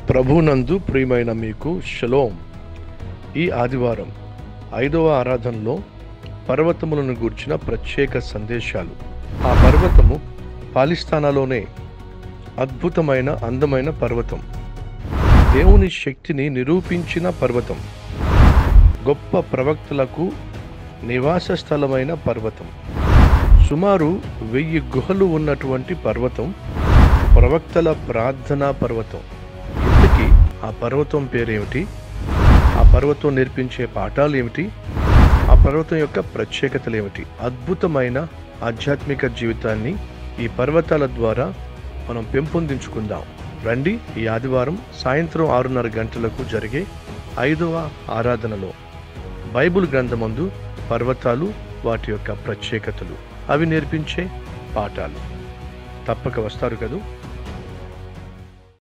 ప్రభునందు ప్రియమైన మీకు షలోం ఈ ఆదివారం ఐదవ ఆరాధనలో పర్వతములను గూర్చిన ప్రత్యేక సందేశాలు ఆ పర్వతము పాలిస్తానాలోనే అద్భుతమైన అందమైన పర్వతం దేవుని శక్తిని నిరూపించిన పర్వతం గొప్ప ప్రవక్తలకు నివాస స్థలమైన పర్వతం సుమారు వెయ్యి గుహలు ఉన్నటువంటి పర్వతం ప్రవక్తల ప్రార్థనా పర్వతం ఇంతకీ ఆ పర్వతం పేరేమిటి ఆ పర్వతం నేర్పించే పాఠాలు ఏమిటి ఆ పర్వతం యొక్క ప్రత్యేకతలు ఏమిటి అద్భుతమైన ఆధ్యాత్మిక జీవితాన్ని ఈ పర్వతాల ద్వారా మనం పెంపొందించుకుందాం రండి ఈ ఆదివారం సాయంత్రం ఆరున్నర గంటలకు జరిగే ఐదవ ఆరాధనలో బైబిల్ గ్రంథమందు పర్వతాలు వాటి యొక్క ప్రత్యేకతలు అవి నేర్పించే పాఠాలు తప్పక వస్తారు కదూ